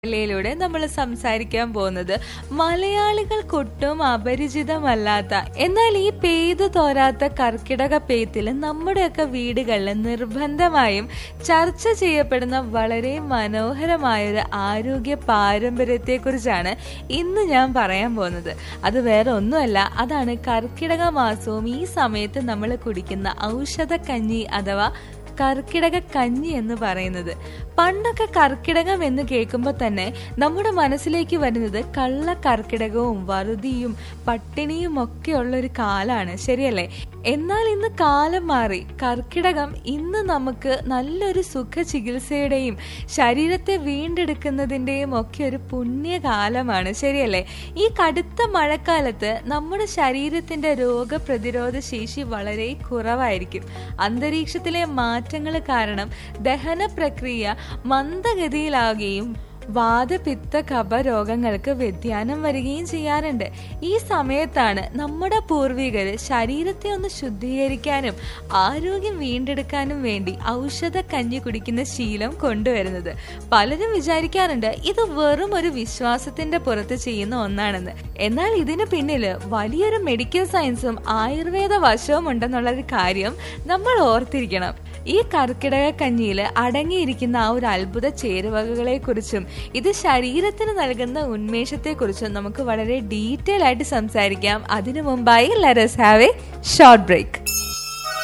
യിലൂടെ നമ്മൾ സംസാരിക്കാൻ പോകുന്നത് മലയാളികൾക്കൊട്ടും അപരിചിതമല്ലാത്ത എന്നാൽ ഈ പെയ്തു തോരാത്ത കർക്കിടക പെയ്ത്തിൽ നമ്മുടെയൊക്കെ വീടുകളിൽ നിർബന്ധമായും ചർച്ച ചെയ്യപ്പെടുന്ന വളരെ മനോഹരമായ ഒരു ആരോഗ്യ പാരമ്പര്യത്തെ കുറിച്ചാണ് ഇന്ന് ഞാൻ പറയാൻ പോകുന്നത് അത് വേറെ ഒന്നുമല്ല അതാണ് കർക്കിടക മാസവും ഈ സമയത്ത് നമ്മൾ കുടിക്കുന്ന ഔഷധ കഞ്ഞി അഥവാ കർക്കിടക കഞ്ഞി എന്ന് പറയുന്നത് പണ്ടൊക്കെ കർക്കിടകം എന്ന് കേൾക്കുമ്പോൾ തന്നെ നമ്മുടെ മനസ്സിലേക്ക് വരുന്നത് കള്ള കർക്കിടകവും വറുതിയും പട്ടിണിയും ഒക്കെ ഉള്ള ഒരു കാലാണ് ശരിയല്ലേ എന്നാൽ ഇന്ന് കാലം മാറി കർക്കിടകം ഇന്ന് നമുക്ക് നല്ലൊരു സുഖ ചികിത്സയുടെയും ശരീരത്തെ വീണ്ടെടുക്കുന്നതിന്റെയും ഒക്കെ ഒരു പുണ്യകാലമാണ് ശരിയല്ലേ ഈ കടുത്ത മഴക്കാലത്ത് നമ്മുടെ ശരീരത്തിന്റെ രോഗപ്രതിരോധ ശേഷി വളരെ കുറവായിരിക്കും അന്തരീക്ഷത്തിലെ മാറ്റങ്ങൾ കാരണം ദഹന പ്രക്രിയ മന്ദഗതിയിലാവുകയും വാദപിത്ത കഫ രോഗങ്ങൾക്ക് വ്യതിയാനം വരികയും ചെയ്യാറുണ്ട് ഈ സമയത്താണ് നമ്മുടെ പൂർവികര് ശരീരത്തെ ഒന്ന് ശുദ്ധീകരിക്കാനും ആരോഗ്യം വീണ്ടെടുക്കാനും വേണ്ടി ഔഷധ കഞ്ഞി കുടിക്കുന്ന ശീലം കൊണ്ടുവരുന്നത് പലരും വിചാരിക്കാറുണ്ട് ഇത് വെറും ഒരു വിശ്വാസത്തിന്റെ പുറത്ത് ചെയ്യുന്ന ഒന്നാണെന്ന് എന്നാൽ ഇതിന് പിന്നില് വലിയൊരു മെഡിക്കൽ സയൻസും ആയുർവേദ വശവും ഉണ്ടെന്നുള്ള ഒരു കാര്യം നമ്മൾ ഓർത്തിരിക്കണം ഈ കർക്കിടക കഞ്ഞിയിൽ അടങ്ങിയിരിക്കുന്ന ആ ഒരു അത്ഭുത ചേരുവകകളെ കുറിച്ചും ഇത് ശരീരത്തിന് നൽകുന്ന ഉന്മേഷത്തെ കുറിച്ചും നമുക്ക് വളരെ ഡീറ്റെയിൽ ആയിട്ട് സംസാരിക്കാം അതിനു മുമ്പായി let's have a short break